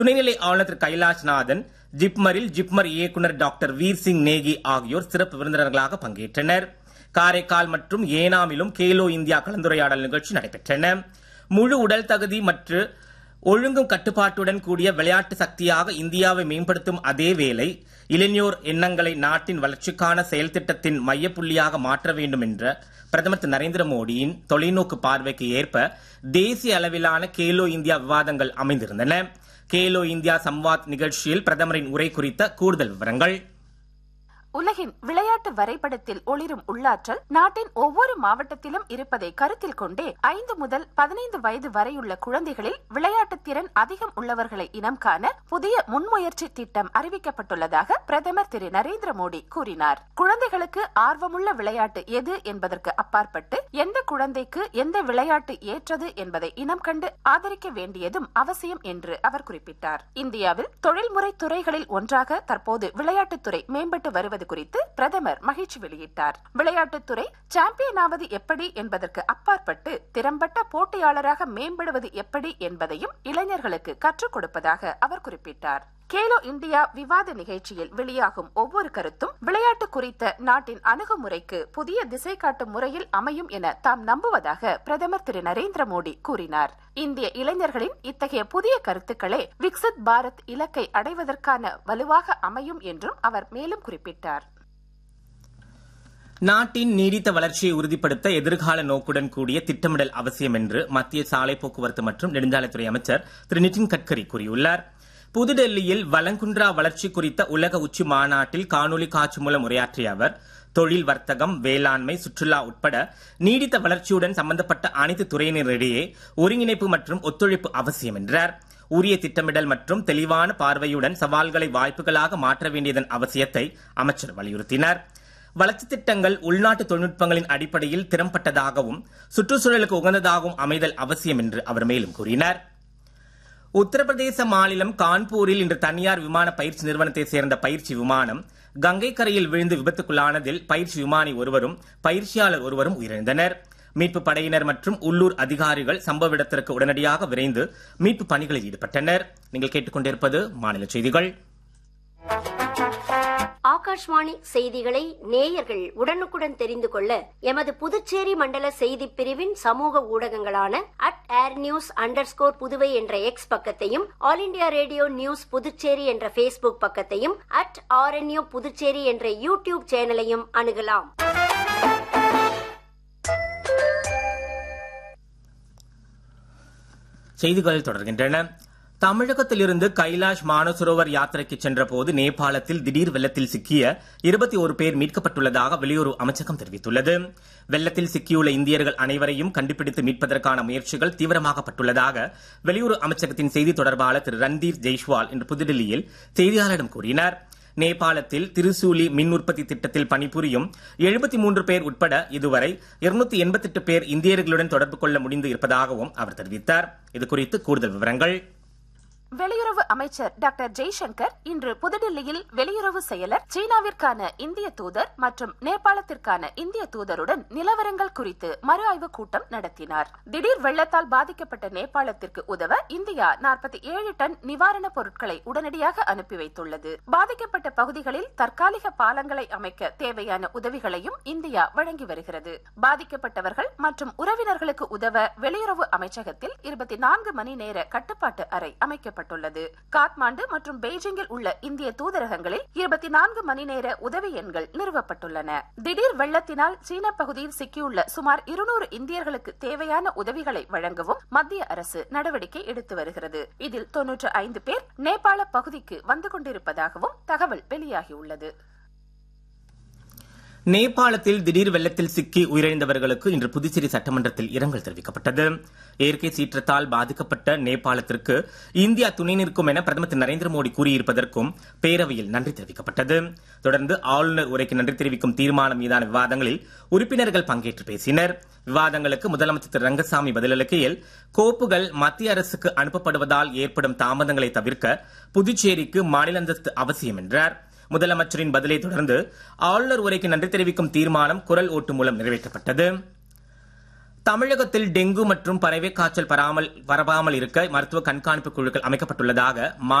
துணைநிலை ஆளுநர் திரு கைலாஷ்நாதன் ஜிப்மரில் ஜிப்மர் இயக்குநர் டாக்டர் வீர் சிங் நேகி ஆகியோர் சிறப்பு விருந்தினர்களாக பங்கேற்றனர் காரைக்கால் மற்றும் ஏனாமிலும் கேலோ இந்தியா கலந்துரையாடல் நிகழ்ச்சி நடைபெற்றன முழு உடல் தகுதி மற்றும் ஒழுங்கும் கட்டுப்பாட்டுடன் கூடிய விளையாட்டு சக்தியாக இந்தியாவை மேம்படுத்தும் அதே வேளை இளைஞர் எண்ணங்களை நாட்டின் வளர்ச்சிக்கான செயல் திட்டத்தின் மையப்புள்ளியாக மாற்ற வேண்டும் என்ற பிரதமர் திரு நரேந்திர மோடியின் தொலைநோக்கு பார்வைக்கு ஏற்ப தேசிய அளவிலான கேலோ இந்தியா விவாதங்கள் அமைந்திருந்தன கேலோ இந்தியா சம்வாத் நிகழ்ச்சியில் பிரதமரின் உரை குறித்த கூடுதல் விவரங்கள் உலகின் விளையாட்டு வரைபடத்தில் ஒளிரும் உள்ளாற்றல் நாட்டின் ஒவ்வொரு மாவட்டத்திலும் இருப்பதை கருத்தில் கொண்டே ஐந்து முதல் பதினைந்து வயது வரையுள்ள குழந்தைகளில் விளையாட்டு திறன் அதிகம் உள்ளவர்களை இனம் காண புதிய முன்முயற்சி திட்டம் அறிவிக்கப்பட்டுள்ளதாக பிரதமர் திரு நரேந்திர மோடி கூறினார் குழந்தைகளுக்கு ஆர்வமுள்ள விளையாட்டு எது என்பதற்கு அப்பாற்பட்டு எந்த குழந்தைக்கு எந்த விளையாட்டு ஏற்றது என்பதை இனம் கண்டு ஆதரிக்க வேண்டியதும் அவசியம் என்று அவர் குறிப்பிட்டார் இந்தியாவில் தொழில்முறை துறைகளில் ஒன்றாக தற்போது விளையாட்டுத்துறை மேம்பட்டு வருவது வருவது குறித்து பிரதமர் மகிழ்ச்சி வெளியிட்டார் விளையாட்டுத்துறை சாம்பியன் ஆவது எப்படி என்பதற்கு அப்பாற்பட்டு திறம்பட்ட போட்டியாளராக மேம்படுவது எப்படி என்பதையும் இளைஞர்களுக்கு கற்றுக் கொடுப்பதாக அவர் குறிப்பிட்டார் கேலோ இந்தியா விவாத நிகழ்ச்சியில் வெளியாகும் ஒவ்வொரு கருத்தும் விளையாட்டு குறித்த நாட்டின் அணுகுமுறைக்கு புதிய திசை காட்டும் முறையில் அமையும் என தாம் நம்புவதாக பிரதமர் திரு நரேந்திர மோடி கூறினார் இந்திய இளைஞர்களின் இத்தகைய புதிய கருத்துக்களே விக்சித் பாரத் இலக்கை அடைவதற்கான வலுவாக அமையும் என்றும் அவர் மேலும் குறிப்பிட்டார் நாட்டின் நீடித்த வளர்ச்சியை உறுதிப்படுத்த எதிர்கால நோக்குடன் கூடிய திட்டமிடல் அவசியம் என்று மத்திய சாலை போக்குவரத்து மற்றும் நெடுஞ்சாலைத்துறை அமைச்சர் திரு நிதின் கட்கரி கூறியுள்ளார் புதுடெல்லியில் வலங்குன்றா வளர்ச்சி குறித்த உலக உச்சி மாநாட்டில் காணொலி காட்சி மூலம் உரையாற்றிய அவர் தொழில் வர்த்தகம் வேளாண்மை சுற்றுலா உட்பட நீடித்த வளர்ச்சியுடன் சம்பந்தப்பட்ட அனைத்து துறையினரிடையே ஒருங்கிணைப்பு மற்றும் ஒத்துழைப்பு அவசியம் என்றார் உரிய திட்டமிடல் மற்றும் தெளிவான பார்வையுடன் சவால்களை வாய்ப்புகளாக மாற்ற வேண்டியதன் அவசியத்தை அமைச்சர் வலியுறுத்தினார் வளர்ச்சி திட்டங்கள் உள்நாட்டு தொழில்நுட்பங்களின் அடிப்படையில் திறம்பட்டதாகவும் சுற்றுச்சூழலுக்கு உகந்ததாகவும் அமைதல் அவசியம் என்று அவர் மேலும் கூறினார் உத்தரப்பிரதேச மாநிலம் கான்பூரில் இன்று தனியார் விமான பயிற்சி நிறுவனத்தை சேர்ந்த பயிற்சி விமானம் கங்கை கரையில் விழுந்து விபத்துக்குள்ளானதில் பயிற்சி விமானி ஒருவரும் பயிற்சியாளர் ஒருவரும் உயிரிழந்தனர் மீட்பு படையினர் மற்றும் உள்ளூர் அதிகாரிகள் சம்பவ இடத்திற்கு உடனடியாக விரைந்து மீட்பு பணிகளில் ஈடுபட்டனர் நீங்கள் கேட்டுக்கொண்டிருப்பது மாநில செய்திகள் ஆகாஷ்வாணி செய்திகளை நேயர்கள் உடனுக்குடன் தெரிந்து கொள்ள எமது புதுச்சேரி மண்டல செய்தி பிரிவின் சமூக ஊடகங்களான at air news under Puduvai என்ற எக்ஸ் பக்கத்தையும் All India Radio news Puducherry என்ற பேஸ்புக் பக்கத்தையும் அட் ஆர்என்யூ புதுச்சேரி என்ற யூடியூப் சேனலையும் அணுகலாம் செய்திகள் தொடர்கின்றன தமிழகத்திலிருந்து கைலாஷ் மானசரோவர் யாத்திரைக்கு சென்றபோது நேபாளத்தில் திடீர் வெள்ளத்தில் சிக்கிய இருபத்தி ஒரு பேர் மீட்கப்பட்டுள்ளதாக வெளியுறவு அமைச்சகம் தெரிவித்துள்ளது வெள்ளத்தில் சிக்கியுள்ள இந்தியர்கள் அனைவரையும் கண்டுபிடித்து மீட்பதற்கான முயற்சிகள் தீவிரமாக்கப்பட்டுள்ளதாக வெளியுறவு அமைச்சகத்தின் செய்தி தொடர்பாளர் திரு ரன்தீர் ஜெய்ஷ்வால் இன்று புதுடில்லியில் செய்தியாளரிடம் கூறினார் நேபாளத்தில் திருசூலி மின் உற்பத்தி திட்டத்தில் பணிபுரியும் எழுபத்தி மூன்று பேர் உட்பட இதுவரை இருநூத்தி எண்பத்தெட்டு பேர் இந்தியர்களுடன் தொடர்பு கொள்ள முடிந்து இருப்பதாகவும் அவர் தெரிவித்தார் இதுகுறித்து கூடுதல் விவரங்கள் வெளியுறவு அமைச்சர் டாக்டர் ஜெய்சங்கர் இன்று புதுடில்லியில் வெளியுறவு செயலர் சீனாவிற்கான இந்திய தூதர் மற்றும் நேபாளத்திற்கான இந்திய தூதருடன் நிலவரங்கள் குறித்து மறு ஆய்வு கூட்டம் நடத்தினார் திடீர் வெள்ளத்தால் பாதிக்கப்பட்ட நேபாளத்திற்கு உதவ இந்தியா நாற்பத்தி ஏழு டன் நிவாரணப் பொருட்களை உடனடியாக அனுப்பி வைத்துள்ளது பாதிக்கப்பட்ட பகுதிகளில் தற்காலிக பாலங்களை அமைக்க தேவையான உதவிகளையும் இந்தியா வழங்கி வருகிறது பாதிக்கப்பட்டவர்கள் மற்றும் உறவினர்களுக்கு உதவ வெளியுறவு அமைச்சகத்தில் இருபத்தி நான்கு மணி நேர கட்டுப்பாட்டு அறை அமைக்கப்பட்டது செய்யப்பட்டுள்ளது காத்மாண்டு மற்றும் பெய்ஜிங்கில் உள்ள இந்திய தூதரகங்களில் இருபத்தி நான்கு மணி நேர உதவி எண்கள் நிறுவப்பட்டுள்ளன திடீர் வெள்ளத்தினால் சீன பகுதியில் சிக்கியுள்ள சுமார் இருநூறு இந்தியர்களுக்கு தேவையான உதவிகளை வழங்கவும் மத்திய அரசு நடவடிக்கை எடுத்து வருகிறது இதில் தொன்னூற்று ஐந்து பேர் நேபாள பகுதிக்கு வந்து கொண்டிருப்பதாகவும் தகவல் வெளியாகியுள்ளது நேபாளத்தில் திடீர் வெள்ளத்தில் சிக்கி உயிரிழந்தவர்களுக்கு இன்று புதுச்சேரி சட்டமன்றத்தில் இரங்கல் தெரிவிக்கப்பட்டது இயற்கை சீற்றத்தால் பாதிக்கப்பட்ட நேபாளத்திற்கு இந்தியா துணை நிற்கும் என பிரதமர் திரு நரேந்திர மோடி கூறியிருப்பதற்கும் பேரவையில் நன்றி தெரிவிக்கப்பட்டது தொடர்ந்து ஆளுநர் உரைக்கு நன்றி தெரிவிக்கும் தீர்மானம் மீதான விவாதங்களில் உறுப்பினர்கள் பங்கேற்று பேசினர் விவாதங்களுக்கு முதலமைச்சர் திரு ரங்கசாமி பதிலளிக்கையில் கோப்புகள் மத்திய அரசுக்கு அனுப்பப்படுவதால் ஏற்படும் தாமதங்களை தவிர்க்க புதுச்சேரிக்கு மாநில அந்தஸ்து அவசியம் என்றார் முதலமைச்சரின் பதிலை தொடர்ந்து ஆளுநர் உரைக்கு நன்றி தெரிவிக்கும் தீர்மானம் குரல் ஓட்டு மூலம் நிறைவேற்றப்பட்டது தமிழகத்தில் டெங்கு மற்றும் பறவை காய்ச்சல் பராமல் பரவாமல் இருக்க மருத்துவ கண்காணிப்பு குழுக்கள் அமைக்கப்பட்டுள்ளதாக